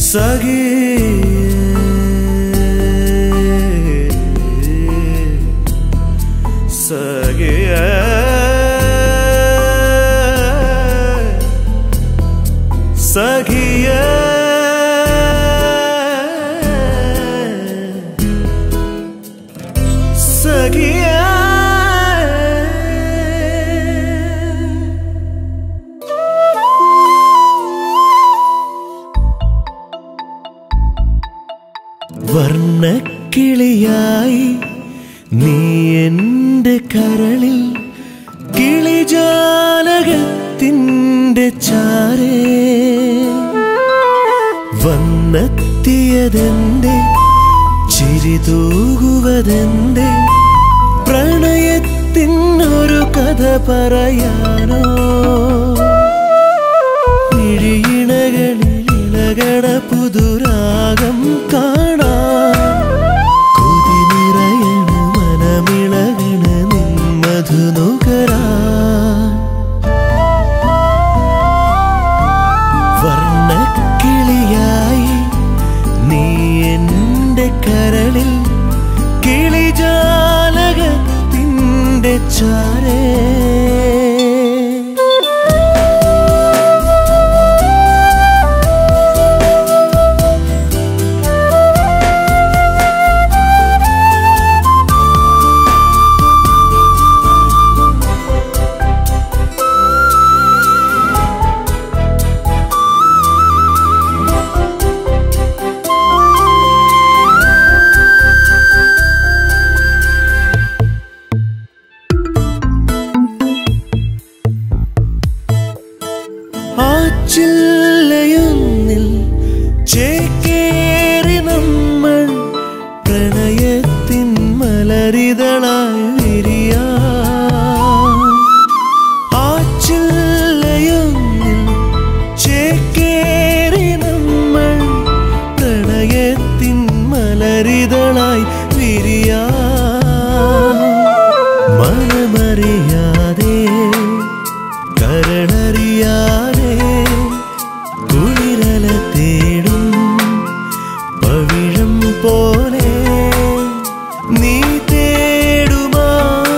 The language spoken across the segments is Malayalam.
സഖിയ സഖിയ വർണ്ണക്കിളിയായി നീ എൻ്റെ കരളിൽ കിളിജാലകത്തിൻ്റെ ചാരേ വന്നെത്തിയതെന്റെ ചിരി തൂകുവതെന്റെ പ്രണയത്തിനൊരു കഥ പറയാനോ മിഴിയിണകളിൽ ഇളകണ പുതുരാഗം കാണാൻ കൊതി നിറയണ മനമിളകണ നിൻ മധുനുകരാൻ വർണ്ണക്കിളിയായി നീ എൻ്റെ കരളിൽ കിളിജാലകത്തിൻ്റെ ചാരേ ആ ചില്ലയൊന്നിൽ ചേക്കേറി നമ്മൾ പ്രണയത്തിൻ മലരിതളായി വിരിയാ ആ ചില്ലയൊന്നിൽ ചേക്കേറി നമ്മൾ പ്രണയത്തിൻ മലരിതളായി വിരിയാ മനമറിയാതെ കരളറിയാതെ കുളിരല തേടും പവിഴം പോലെ നീ തേടുമാ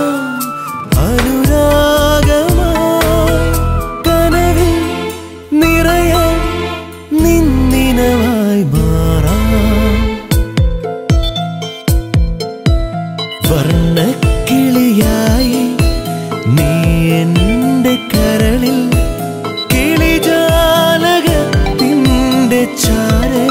അനുരാഗമായി കനവിൽ നിറയാൻ നിന്നിനവായി മാറാം വർണ്ണക്കിളിയായി നീ എൻ്റെ കരളിൽ കിളിജാലകത്തിൻ്റെ ചാരേ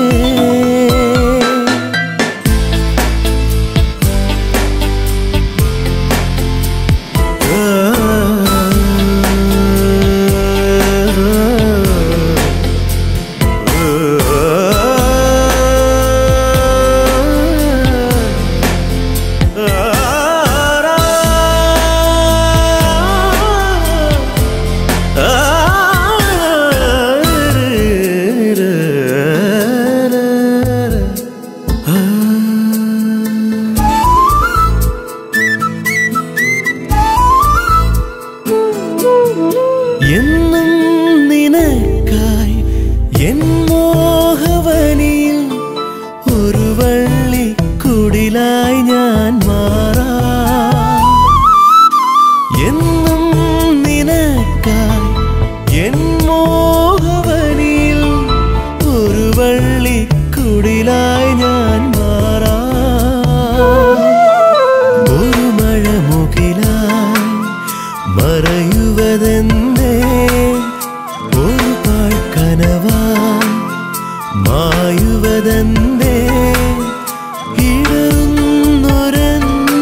എന്നും നിനക്കായി എൻ മോഹവനിയിൽ ഒരു വള്ളിക്കുടിലായി ഞാൻ മാറാം എന്നും നിനക്കായി എൻ മോഹവനിയിൽ ഒരു വള്ളിക്കുടിലായി ഞാൻ മാറാം ഒരു മഴമുകിലായി മറയുവതെന്നേ ഒരു പാഴ്ക്കനവായി മായുവതെന്നേ ഇടറുന്നൊരൻ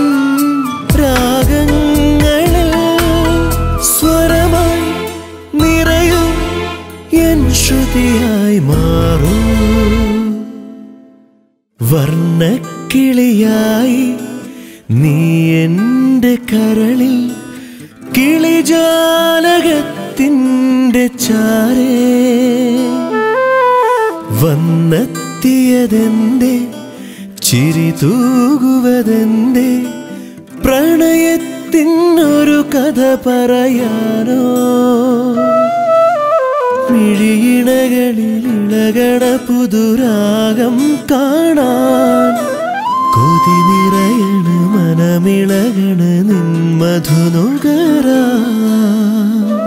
രാഗങ്ങളിൽ സ്വരമായി നിറയൂ എൻ ശ്രുതിയായി മാറൂ വർണ്ണക്കിളിയായി നീ എൻ്റെ കരളിൽ കിളിജാലകത്തിൻ്റെ ചാരേ വന്നെത്തിയതെന്റെ ചിരി തൂകുവതെന്റെ പ്രണയത്തിനൊരു കഥ പറയാനോ മിഴിയിണകളിൽ ഇളകണ പുതുരാഗം കാണാൻ കൊതി നിറയണ് മനമിളകണ് നിൻ മധുനുകരാ